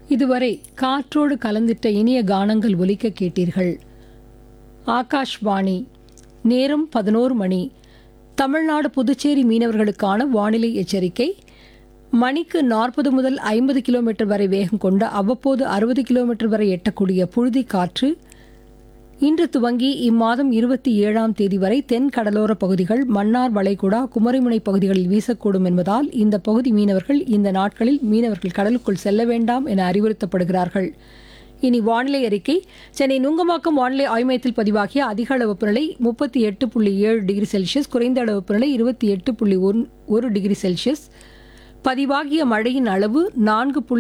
இதுவரை காற்றோடு கலந்திட்ட இனிய கானங்கள் ஒலிக்க கேட்டீர்கள் ஆகாஷ்வாணி நேரம் பதினோரு மணி தமிழ்நாடு புதுச்சேரி மீனவர்களுக்கான வானிலை எச்சரிக்கை மணிக்கு நாற்பது முதல் ஐம்பது கிலோமீட்டர் வரை வேகம் கொண்ட அவ்வப்போது அறுபது கிலோமீட்டர் வரை எட்டக்கூடிய புழுதி காற்று இன்று துவங்கி இம்மாதம் இருபத்தி ஏழாம் தேதி வரை தென் கடலோர பகுதிகள் மன்னார் வளைகுடா குமரிமுனை பகுதிகளில் வீசக்கூடும் என்பதால் இந்த பகுதி மீனவர்கள் இந்த நாட்களில் மீனவர்கள் கடலுக்குள் செல்ல வேண்டாம் என அறிவுறுத்தப்படுகிறார்கள் இனி வானிலை அறிக்கை சென்னை நுங்கம்பாக்கம் வானிலை ஆய்வு மையத்தில் பதிவாகிய அதிக அளவு வெப்பநிலை முப்பத்தி எட்டு புள்ளி ஏழு டிகிரி செல்சியஸ் குறைந்த அளவு வெப்பநிலை இருபத்தி எட்டு புள்ளி ஒரு டிகிரி செல்சியஸ் பதிவாகிய மழையின் அளவு நான்கு புள்ளி